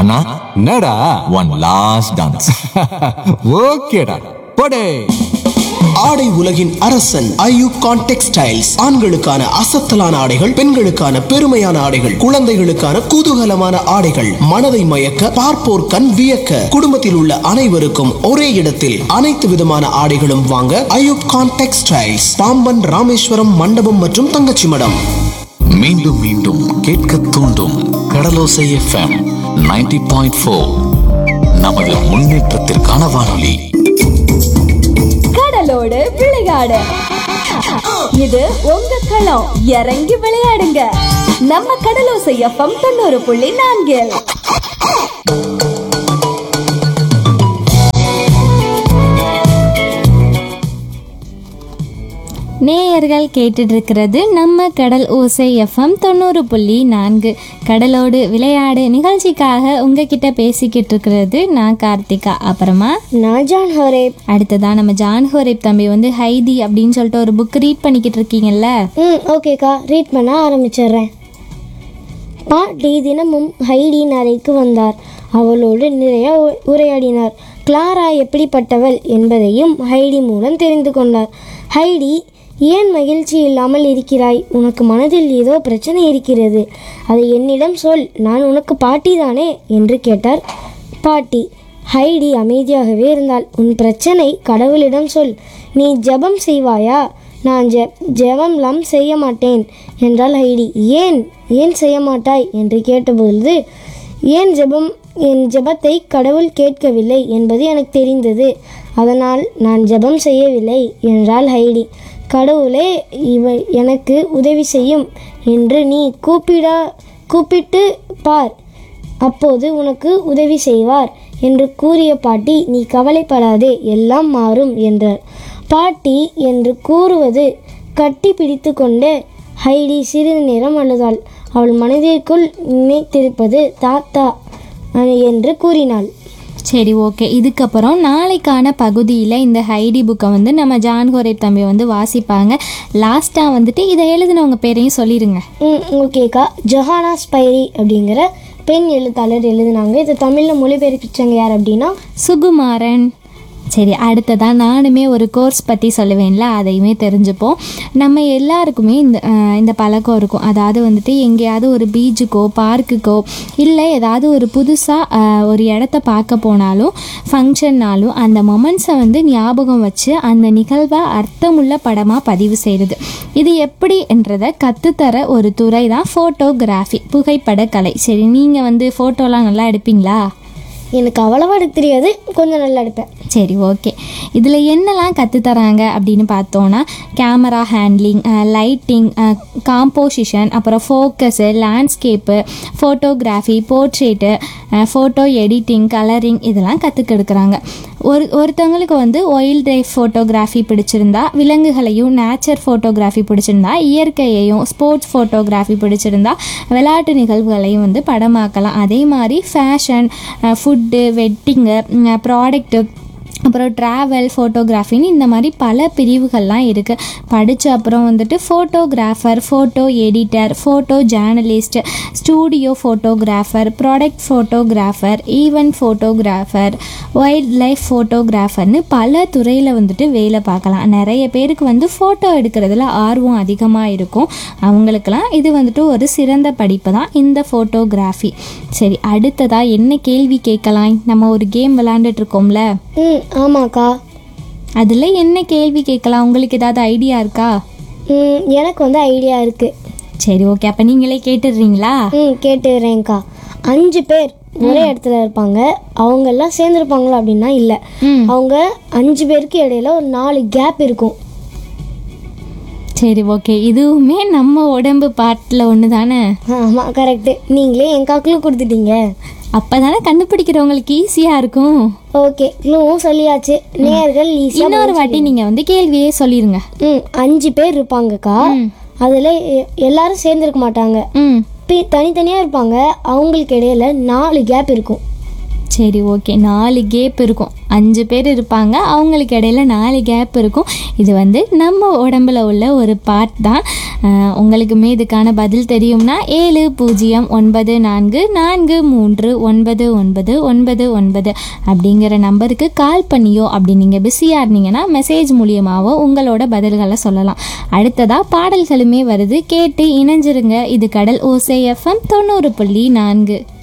கண்ணா என்னடா one last dance ஓகேடா போடே ஆடை உலகின் அரசன் ஐயூகான் டெக்ஸ்டைல்ஸ் ஆண்களுக்கான அசத்தலான ஆடைகள் பெண்களுக்கான பெருமையான ஆடைகள் குழந்தைகளுக்கான குதூகலமான ஆடைகள் மனதை மயக்க பார்ப்போர் கண் வியக்க குடும்பத்தில் உள்ள அனைவருக்கும் ஒரே இடத்தில் அனைத்து விதமான ஆடைகளும் வாங்க ஐயூப்கான் டெக்ஸ்டைல்ஸ் பாம்பன் ராமேஸ்வரம் மண்டபம் மற்றும் தங்கச்சி மடம் மீண்டும் மீண்டும் கேட்க தூண்டும் கடலோசை எஃப்எம் 90.4 பாயிண்ட் ஃபோர் நமது முன்னேற்றத்திற்கான வானொலி கடலோடு விளையாடு இது உங்க களம் இறங்கி விளையாடுங்க நம்ம கடலோசை எஃப்எம் தொண்ணூறு புள்ளி நான்கில் நேயர்கள் கேட்டுட்டு இருக்கிறது நம்ம கடல் ஓசை எஃப்எம் தொண்ணூறு புள்ளி நான்கு கடலோடு விளையாடு நிகழ்ச்சிக்காக உங்ககிட்ட பேசிக்கிட்டு இருக்கிறது நான் கார்த்திகா அப்புறமா நான் ஜான் ஹரேப் அடுத்ததா நம்ம ஜான் ஹோரேப் தம்பி வந்து ஹைதி அப்படின்னு சொல்லிட்டு ஒரு புக் ரீட் பண்ணிக்கிட்டு இருக்கீங்கல்ல ம் ஓகேக்கா ரீட் பண்ண ஆரம்பிச்சிடுறேன் பாட்டி தினமும் ஹைடியின் அறைக்கு வந்தார் அவளோடு நிறைய உ- உரையாடினார் கிளாரா எப்படிப்பட்டவள் என்பதையும் ஹைடி மூலம் தெரிந்து கொண்டார் ஹைடி ஏன் மகிழ்ச்சி இல்லாமல் இருக்கிறாய் உனக்கு மனதில் ஏதோ பிரச்சனை இருக்கிறது அதை என்னிடம் சொல் நான் உனக்கு பாட்டி தானே என்று கேட்டார் பாட்டி ஹைடி அமைதியாகவே இருந்தாள் உன் பிரச்சனை கடவுளிடம் சொல் நீ ஜெபம் செய்வாயா நான் ஜெ ஜெபம்லாம் செய்ய மாட்டேன் என்றாள் ஹைடி ஏன் ஏன் செய்ய மாட்டாய் என்று கேட்டபொழுது ஏன் ஜெபம் என் ஜெபத்தை கடவுள் கேட்கவில்லை என்பது எனக்கு தெரிந்தது அதனால் நான் ஜெபம் செய்யவில்லை என்றாள் ஹைடி கடவுளே இவ எனக்கு உதவி செய்யும் என்று நீ கூப்பிடா கூப்பிட்டு பார் அப்போது உனக்கு உதவி செய்வார் என்று கூறிய பாட்டி நீ கவலைப்படாதே எல்லாம் மாறும் என்றார் பாட்டி என்று கூறுவது கட்டி பிடித்து கொண்டு ஹைடி சிறிது நேரம் அழுதாள் அவள் மனதிற்குள் நினைத்திருப்பது தாத்தா அஹ், என்று கூறினாள் சரி ஓகே இதுக்கப்புறம் நாளைக்கான பகுதியில் இந்த ஹைடி புக்கை வந்து நம்ம ஜான் ஹோரேப் தம்பி வந்து வாசிப்பாங்க லாஸ்ட்டாக வந்துட்டு இதை எழுதினவங்க பேரையும் சொல்லிடுங்க ம் ஓகேக்கா ஜொஹானா ஸ்பைரி அப்படிங்கிற பெண் எழுத்தாளர் எழுதினாங்க இது தமிழில் மொழிபெயர்ப்பிச்சவங்க யார் அப்படின்னா சுகுமாரன் சரி அடுத்ததாக நானுமே ஒரு கோர்ஸ் பற்றி சொல்லுவேன்ல அதையுமே தெரிஞ்சுப்போம் நம்ம எல்லாருக்குமே இந்த அஹ், இந்த பழக்கம் இருக்கும் அதாவது வந்துட்டு எங்கேயாவது ஒரு பீச்சுக்கோ பார்க்குக்கோ இல்லை ஏதாவது ஒரு புதுசாக ஒரு இடத்த பார்க்க போனாலும் ஃபங்க்ஷன்னாலும் அந்த மொமெண்ட்ஸை வந்து ஞாபகம் வச்சு அந்த நிகழ்வை அர்த்தமுள்ள படமாக பதிவு செய்கிறது இது எப்படி என்றதை கற்றுத்தர ஒரு துறை தான் ஃபோட்டோகிராஃபி புகைப்படக்கலை சரி நீங்கள் வந்து ஃபோட்டோலாம் நல்லா எடுப்பீங்களா எனக்கு அவ்வளவா எடுக்க தெரியாது கொஞ்சம் நல்லா எடுப்பேன் சரி ஓகே இதில் என்னெல்லாம் கற்றுத்தராங்க அப்படின்னு பார்த்தோன்னா கேமரா ஹேண்ட்லிங் லைட்டிங் காம்போசிஷன் அப்புறம் focus landscape photography portrait photo editing colouring இதெல்லாம் கற்றுக் கொடுக்குறாங்க ஒரு ஒருத்தவங்களுக்கு வந்து ஒயில்ட் லைஃப் ஃபோட்டோகிராஃபி பிடிச்சிருந்தா விலங்குகளையும் நேச்சர் ஃபோட்டோகிராஃபி பிடிச்சிருந்தா இயற்கையையும் ஸ்போர்ட்ஸ் ஃபோட்டோகிராஃபி பிடிச்சிருந்தா விளையாட்டு நிகழ்வுகளையும் வந்து படமாக்கலாம் அதே மாதிரி ஃபேஷன் ஃபுட்டு வெட்டிங்கு ப்ராடக்ட்டு அப்புறம் ட்ராவல் ஃபோட்டோகிராஃபின்னு இந்த மாதிரி பல பிரிவுகள்லாம் இருக்குது படித்த அப்புறம் வந்துட்டு photographer photo editor photo journalist studio photographer product photographer event photographer wildlife ஃபோட்டோகிராஃபர்னு பல துறையில் வந்துட்டு வேலை பார்க்கலாம் நிறைய பேருக்கு வந்து ஃபோட்டோ எடுக்கிறதுல ஆர்வம் அதிகமாக இருக்கும் அவங்களுக்கெல்லாம் இது வந்துட்டு ஒரு சிறந்த படிப்பு தான் இந்த ஃபோட்டோகிராஃபி சரி அடுத்ததாக என்ன கேள்வி கேட்கலாம் நம்ம ஒரு கேம் விளாண்டுட்டு இருக்கோம்ல ம் ஆமாக்கா அதில் என்ன கேள்வி கேட்கலாம் உங்களுக்கு ஏதாவது ஐடியா இருக்கா ம் எனக்கு வந்து ஐடியா இருக்குது சரி ஓகே அப்போ நீங்களே கேட்டுடுறீங்களா ம் கேட்டுக்கிறேன்க்கா அஞ்சு பேர் ஒரே இடத்துல இருப்பாங்க அவங்க எல்லாம் சேர்ந்துருப்பாங்களா அப்படின்னா இல்லை ம் அவங்க அஞ்சு பேருக்கு இடையில ஒரு நாலு கேப் இருக்கும் சரி ஓகே இதுவுமே நம்ம உடம்பு பாட்டில் ஒன்று தானே ஆமாம் கரெக்டு நீங்களே என் காக்கில் கொடுத்துட்டீங்க அப்போ தானே கண்டுபிடிக்கிறவங்களுக்கு ஈஸியாக இருக்கும் ஓகே க்ளூவும் சொல்லியாச்சு நேர்கள் ஈஸியாக இன்னொரு வாட்டி நீங்கள் வந்து கேள்வியே சொல்லிடுங்க ம் அஞ்சு பேர் இருப்பாங்கக்கா அதில் எல்லாரும் சேர்ந்துருக்க மாட்டாங்க ம் பி- தனித்தனியாக இருப்பாங்க அவங்களுக்கு இடையில நாலு கேப் இருக்கும் சரி ஓகே நாலு கேப் இருக்கும் அஞ்சு பேர் இருப்பாங்க அவங்களுக்கு இடையில நாலு கேப் இருக்கும் இது வந்து நம்ம உடம்புல உள்ள ஒரு பார்ட் தான் அஹ், உங்களுக்குமே இதுக்கான பதில் தெரியும்னா ஏழு பூஜ்ஜியம் ஒன்பது நான்கு நான்கு மூன்று ஒன்பது ஒன்பது ஒன்பது ஒன்பது அப்படிங்கிற நம்பருக்கு கால் பண்ணியோ அப்படி நீங்கள் பிஸியாக இருந்தீங்கன்னா மெசேஜ் மூலியமாவோ உங்களோட பதில்களை சொல்லலாம் அடுத்ததாக பாடல்களுமே வருது கேட்டு இணைஞ்சிருங்க இது கடல் ஓசை எஃப்எம் தொண்ணூறு புள்ளி நான்கு